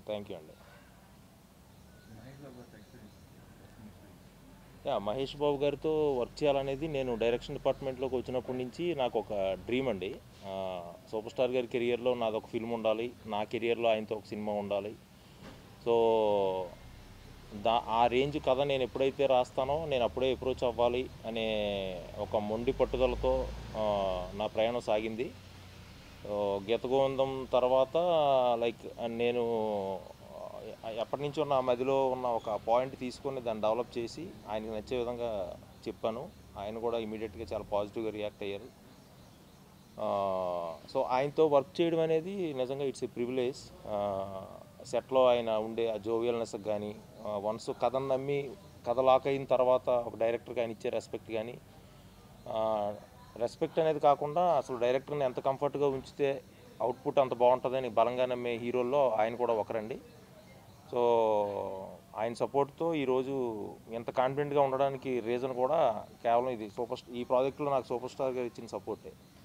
thank you అండి yeah Mahesh Babu గారితో work చేయాలనేది నేను డైరెక్షన్ డిపార్ట్మెంట్లోకి వచ్చినప్పటి నుంచి నాకు ఒక డ్రీమ్ అండి ఆ, సూపర్ స్టార్ గారి కెరియర్లో నాది ఒక ఫిల్మ్ ఉండాలి నా కెరియర్లో ఆయనతో ఒక సినిమా ఉండాలి సో దా ఆ రేంజ్ కథ నేను ఎప్పుడైతే రాస్తానో నేను అప్పుడే అప్రోచ్ అవ్వాలి అనే ఒక మొండి పట్టుదలతో ఆ, నా ప్రయాణం సాగింది సో, గీత గోవిందం తర్వాత లైక్ నేను ఆ, ఎప్పటి నుంచో నా మదిలో ఉన్న ఒక పాయింట్ తీసుకొని దాన్ని డెవలప్ చేసి ఆయనకి నచ్చే విధంగా చెప్పాను ఆయన కూడా ఇమీడియట్గా చాలా పాజిటివ్గా రియాక్ట్ అయ్యారు సో ఆయనతో వర్క్ చేయడం అనేది నిజంగా ఇట్స్ ఏ ప్రివిలేజ్ సెట్లో ఆయన ఉండే ఆ జోవియల్నెస్ కానీ వన్స్ కథను నమ్మి కథ లాక్ అయిన తర్వాత ఒక డైరెక్టర్కి ఆయన ఇచ్చే రెస్పెక్ట్ కానీ రెస్పెక్ట్ అనేది కాకుండా అసలు డైరెక్టర్ని ఎంత కంఫర్ట్గా ఉంచితే అవుట్పుట్ అంత బాగుంటుందని బలంగా నమ్మే హీరోల్లో ఆయన కూడా ఒకరండి సో ఆయన సపోర్ట్తో ఈరోజు ఎంత కాన్ఫిడెంట్గా ఉండడానికి రీజన్ కూడా కేవలం ఇది సూపర్ ఈ ప్రాజెక్ట్లో నాకు సూపర్ స్టార్ గారు ఇచ్చిన సపోర్టే